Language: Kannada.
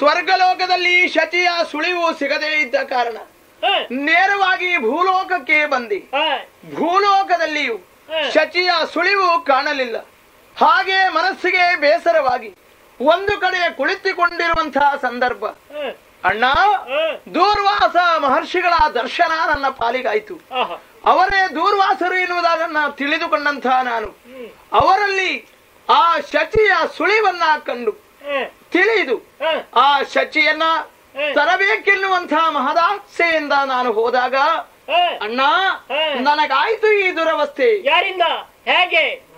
ಸ್ವರ್ಗಲೋಕದಲ್ಲಿ ಶಚಿಯ ಸುಳಿವು ಸಿಗದೇ ಇದ್ದ ಕಾರಣ ಹ, ನೇರವಾಗಿ ಭೂಲೋಕಕ್ಕೆ ಬಂದಿ ಹ, ಭೂಲೋಕದಲ್ಲಿಯೂ ಹ. ಶಚಿಯ ಸುಳಿವು ಕಾಣಲಿಲ್ಲ ಹಾಗೆ ಮನಸ್ಸಿಗೆ ಬೇಸರವಾಗಿ ಒಂದು ಕಡೆ ಕುಳಿತುಕೊಂಡಿರುವಂತಹ ಸಂದರ್ಭ ಹ, ಅಣ್ಣ ಹ. ದೂರ್ವಾಸ ಮಹರ್ಷಿಗಳ ದರ್ಶನ ನನ್ನ ಪಾಲಿಗಾಯ್ತು ಆಹಾ. ಅವರೇ ದೂರ್ವಾಸರು ಎನ್ನುವುದನ್ನ ತಿಳಿದುಕೊಂಡಂತಹ ನಾನು ಹ್ಮ್. ಅವರಲ್ಲಿ ಆ ಶಚಿಯ ಸುಳಿವನ್ನ ಕಂಡು ಹ, ತಿಳಿದು ಹ, ಆ ಶಚಿಯನ್ನ ಹ್ಮ್. ತರಬೇಕೆನ್ನುವಂತಹ ಮಹದಾಸೆಯಿಂದ ನಾನು ಹೋದಾಗ ಹ. ಅಣ್ಣ ಹ್ಮ್. ನನಗಾಯ್ತು ಈ ದುರವಸ್ಥೆ ಯಾರಿಂದ ಹೇಗೆ